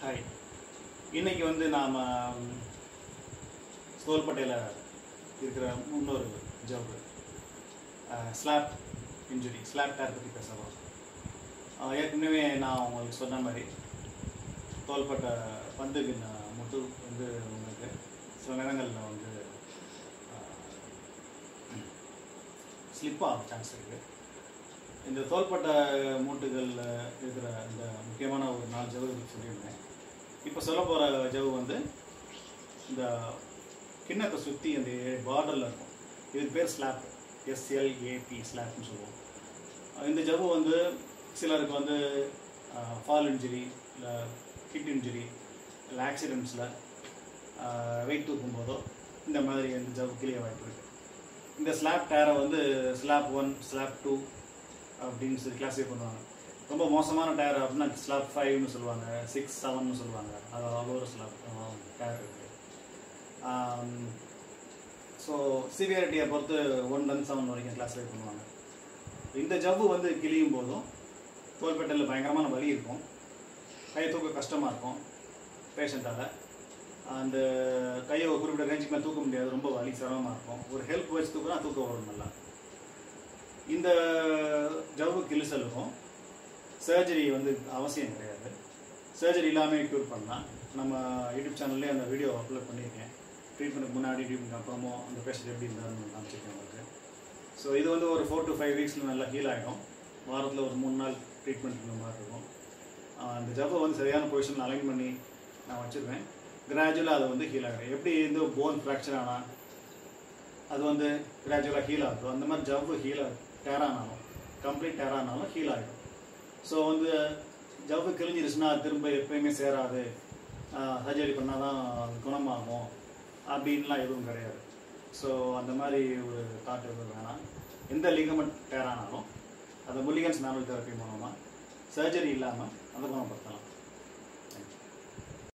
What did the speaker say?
hi இன்னைக்கு வந்து நாம் தோள்பட்டையில் இருக்கிற முன்னொரு ஜவ்வு ஸ்லாப் இன்ஜுரி ஸ்லாப் டேர் பற்றி பேச போகிறோம் அஹ் ஏற்கனவே நான் உங்களுக்கு சொன்ன மாதிரி தோள்பட்டை பந்துக்கு நான் முட்டு வந்து உங்களுக்கு சில நேரங்களில் வந்து ஸ்லிப் ஆக சான்ஸ் இருக்குது இந்த தோள்பட்டை மூட்டுகளில் இருக்கிற இந்த முக்கியமான ஒரு நாலு ஜவு பற்றி சொல்லியிருந்தேன் இப்போ சொல்ல போகிற ஜவு வந்து இந்த கிண்ணத்தை சுற்றி அந்த பார்டரில் இருக்கும் இதுக்கு பேர் ஸ்லாப் எஸ்எல்ஏபி ஸ்லாப்னு சொல்லுவோம் அஹ் இந்த ஜவ்வு வந்து சிலருக்கு வந்து ஃபால் இன்ஜுரி இல்லை ஹிட் இன்ஜுரி இல்லை ஆக்சிடெண்ட்ஸில் வெயிட் தூக்கும் போதோ இந்த மாதிரி இந்த ஜவ்வு கிளிய வாய்ப்பு இருக்குது இந்த ஸ்லாப் டேரை வந்து ஸ்லாப் ஒன் ஸ்லாப் டூ அப்படின்னு சொல்லி கிளாஸிஃபை பண்ணுவாங்க ரொம்ப மோசமான டயர் அப்படின்னா ஸ்லாப் ஃபைவ்னு சொல்லுவாங்க சிக்ஸ் செவன்னு சொல்லுவாங்க அது அவ்வளோ ஒரு ஸ்லாப் டயர் இருக்குது ஸோ சிவியாரிட்டியை பொறுத்து ஒன் டென் செவன் வரைக்கும் கிளாஸிஃபை பண்ணுவாங்க இந்த ஜவ்வு வந்து கிளியும் போதும் தோள்பட்டையில் பயங்கரமான வலி இருக்கும் கை தூக்க கஷ்டமாக இருக்கும் பேஷண்ட்டால் அந்த கையை ஒரு குறிப்பிட்ட ரேஞ்சுக்கு மேலே தூக்க முடியாது ரொம்ப வலி சிரமமாக இருக்கும் ஒரு ஹெல்ப் வச்சு தூக்குனா தூக்க வரும் நல்லா இந்த ஜவ்வு கிழிசலுக்கும் சர்ஜரி வந்து அவசியம் கிடையாது சர்ஜரி இல்லாமல் க்யூர் பண்ணலாம் நம்ம யூடியூப் சேனல்லே அந்த வீடியோ அப்லோட் பண்ணியிருக்கேன் ட்ரீட்மெண்ட்டுக்கு முன்னாடி ட்ரீட்மெண்ட் அப்புறமும் அந்த பேஷண்ட் எப்படி இருந்தாருன்னு காமிச்சிருக்கேன் உங்களுக்கு ஸோ இது வந்து ஒரு ஃபோர் டு ஃபைவ் வீக்ஸில் நல்லா ஹீல் ஆகிடும் வாரத்தில் ஒரு மூணு நாள் ட்ரீட்மெண்ட் இந்த மாதிரி இருக்கும் ஆஹ் அந்த ஜவ்வை வந்து சரியான பொசிஷனில் அலைன் பண்ணி நான் வச்சுருவேன் கிராஜுவலாக அது வந்து ஹீல் ஆகிடும் எப்படி இந்த போன் ஃப்ராக்சர் ஆனால் அது வந்து கிராஜுவலாக ஹீல் ஆகும் அந்த மாதிரி ஜவ்வு ஹீல் டேர் ஆனாலும் கம்ப்ளீட் டேர் ஆனாலும் ஹீல் ஆகிடும் ஸோ வந்து ஜவ்வு கிழிஞ்சிருச்சுன்னா அது திரும்ப எப்பயுமே சேராது சர்ஜரி பண்ணால் தான் குணமாகும் அப்படின்லாம் எதுவும் கிடையாது ஸோ அந்த மாதிரி ஒரு தாட் எதுவும் வேணாம் எந்த லிகமெண்ட் டேர் ஆனாலும் அதை முல்லிகன்ஸ் நார்மல் தெரப்பி மூலமாக சர்ஜரி இல்லாமல் அதை குணப்படுத்தலாம்